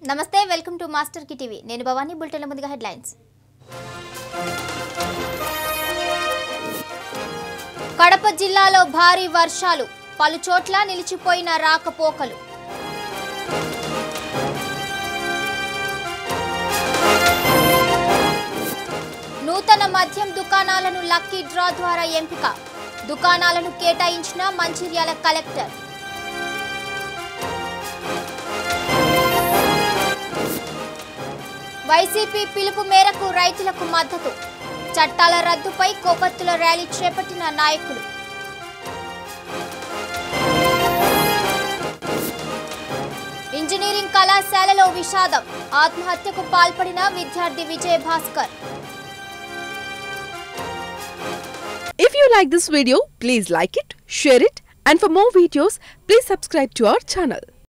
నమస్తే welcome to master key TV నేను Bhavani bulletin ముందుగా హెడ్లైన్స్ కడప జిల్లాలో భారీ వర్షాలు పలు చోట్ల నిలిచిపోయిన రాకపోకలు నూతన మద్యం దుకాణాలను లక్కీ డ్రా ద్వారా ఎంపిక దుకాణాలను కేటాయించిన మంచిర్యాల కలెక్టర్ వైసీపీ పిలుపు మేరకు రైతులకు మద్దతు చట్టాల రద్దుపై కోపత్తుల ర్యాలీ చేపట్టిన నాయకులు ఇంజనీరింగ్ కళాశాలలో విషాదం ఆత్మహత్యకు పాల్పడిన విద్యార్థి విజయ Bhaskar If you like this video, please like it, share it, and for more videos, please subscribe to our channel.